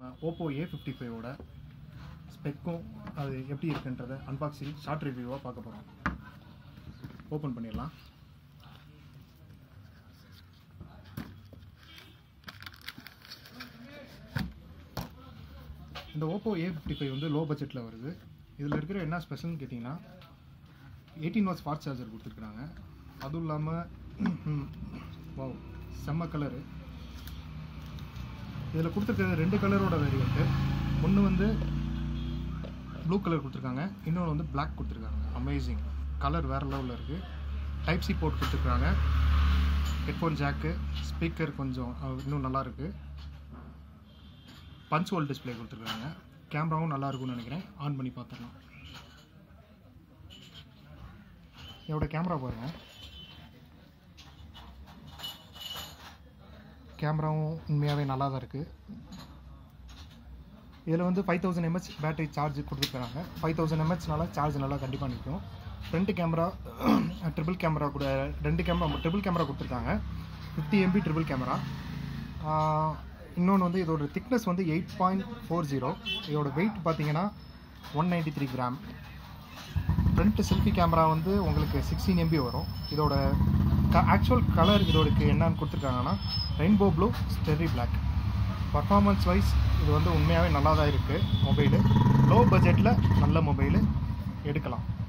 Oppo A fifty ஃபைவோட ஸ்பெக்கும் அது எப்படி இருக்குன்றத அன்பாக்சிங் ஷார்ட் ரிவ்யூவாக பார்க்க போகிறோம் ஓப்பன் பண்ணிடலாம் இந்த ஓப்போ ஏ ஃபிஃப்டி ஃபைவ் வந்து லோ பட்ஜெட்டில் வருது இதில் இருக்கிற என்ன ஸ்பெஷல்னு கேட்டிங்கன்னா எயிட்டீன் வாட்ஸ் ஃபாஸ்ட் சார்ஜர் கொடுத்துருக்குறாங்க அதுவும் இல்லாமல் வாவ் செம்ம கலரு இதில் கொடுத்துருக்கிறது ரெண்டு கலரோட வேரியண்ட்டு ஒன்று வந்து ப்ளூ கலர் கொடுத்துருக்காங்க இன்னொன்று வந்து Black கொடுத்துருக்காங்க அமேசிங் கலர் வேறு லெவலில் இருக்குது டைப் சி போர்ட் கொடுத்துருக்காங்க ஹெட்ஃபோன் ஜாக்கு ஸ்பீக்கர் கொஞ்சம் அஹ், இன்னும் நல்லா இருக்கு பஞ்ச் ஹோல் டிஸ்ப்ளே கொடுத்துருக்காங்க கேமராவும் நல்லா இருக்கும்னு நினைக்கிறேன் ஆன் பண்ணி பார்த்துடலாம் இதோட கேமரா பாருங்க கேமராவும் உண்மையாகவே நல்லா தான் இருக்குது இதில் வந்து five thousand mAh battery charge கொடுத்துருக்காங்க ஃபைவ் தௌசண்ட் எம்ஹெச்னால சார்ஜ் நல்லா கண்டிப்பாக நிற்கும் ஃப்ரண்ட் கேமரா ட்ரிபிள் கேமரா கூட ரெண்டு கேமரா ட்ரிபிள் கேமரா கொடுத்துருக்காங்க ஃபிஃப்டி எம்பி ட்ரிபிள் கேமரா இன்னொன்று வந்து இதோட திக்னஸ் வந்து எயிட் பாயிண்ட் ஃபோர் ஜீரோ இதோட வெயிட் பார்த்தீங்கன்னா one ninety three gram front selfie camera வந்து உங்களுக்கு சிக்ஸ்டீன் எம்பி வரும் இதோட ஆக்சுவல் கலர் இதோடக்கு என்னன்னு கொடுத்துருக்காங்கன்னா rainbow blue starry black performance wise இது வந்து உண்மையாகவே நல்லா தான் இருக்குது மொபைலு லோ பட்ஜெட்டில் நல்ல மொபைலு எடுக்கலாம்